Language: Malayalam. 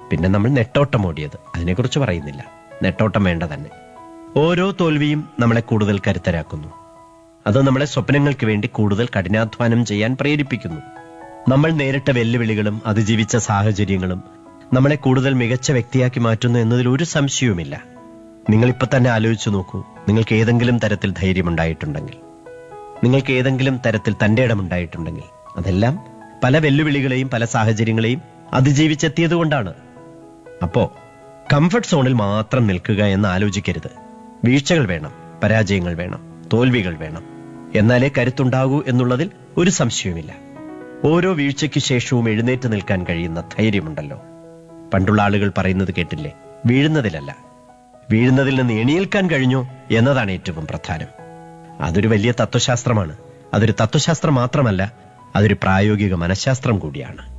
പിന്നെ നമ്മൾ നെട്ടോട്ടം ഓടിയത് അതിനെക്കുറിച്ച് പറയുന്നില്ല നെട്ടോട്ടം വേണ്ട തന്നെ ഓരോ തോൽവിയും നമ്മളെ കൂടുതൽ കരുത്തരാക്കുന്നു അത് നമ്മളെ സ്വപ്നങ്ങൾക്ക് വേണ്ടി കൂടുതൽ കഠിനാധ്വാനം ചെയ്യാൻ പ്രേരിപ്പിക്കുന്നു നമ്മൾ നേരിട്ട വെല്ലുവിളികളും അതിജീവിച്ച സാഹചര്യങ്ങളും നമ്മളെ കൂടുതൽ മികച്ച വ്യക്തിയാക്കി മാറ്റുന്നു എന്നതിൽ ഒരു സംശയവുമില്ല നിങ്ങളിപ്പോ തന്നെ ആലോചിച്ചു നോക്കൂ നിങ്ങൾക്ക് ഏതെങ്കിലും തരത്തിൽ ധൈര്യമുണ്ടായിട്ടുണ്ടെങ്കിൽ നിങ്ങൾക്ക് ഏതെങ്കിലും തരത്തിൽ തന്റെ ഇടമുണ്ടായിട്ടുണ്ടെങ്കിൽ അതെല്ലാം പല വെല്ലുവിളികളെയും പല സാഹചര്യങ്ങളെയും അതിജീവിച്ചെത്തിയത് കൊണ്ടാണ് അപ്പോ കംഫർട്ട് സോണിൽ മാത്രം നിൽക്കുക എന്ന് ആലോചിക്കരുത് വീഴ്ചകൾ വേണം പരാജയങ്ങൾ വേണം തോൽവികൾ വേണം എന്നാലേ കരുത്തുണ്ടാകൂ എന്നുള്ളതിൽ ഒരു സംശയവുമില്ല ഓരോ വീഴ്ചയ്ക്ക് ശേഷവും എഴുന്നേറ്റ് നിൽക്കാൻ കഴിയുന്ന ധൈര്യമുണ്ടല്ലോ പണ്ടുള്ള ആളുകൾ പറയുന്നത് കേട്ടില്ലേ വീഴുന്നതിലല്ല വീഴുന്നതിൽ നിന്ന് എണീൽക്കാൻ കഴിഞ്ഞോ എന്നതാണ് ഏറ്റവും പ്രധാനം അതൊരു വലിയ തത്വശാസ്ത്രമാണ് അതൊരു തത്വശാസ്ത്രം മാത്രമല്ല അതൊരു പ്രായോഗിക മനഃശാസ്ത്രം കൂടിയാണ്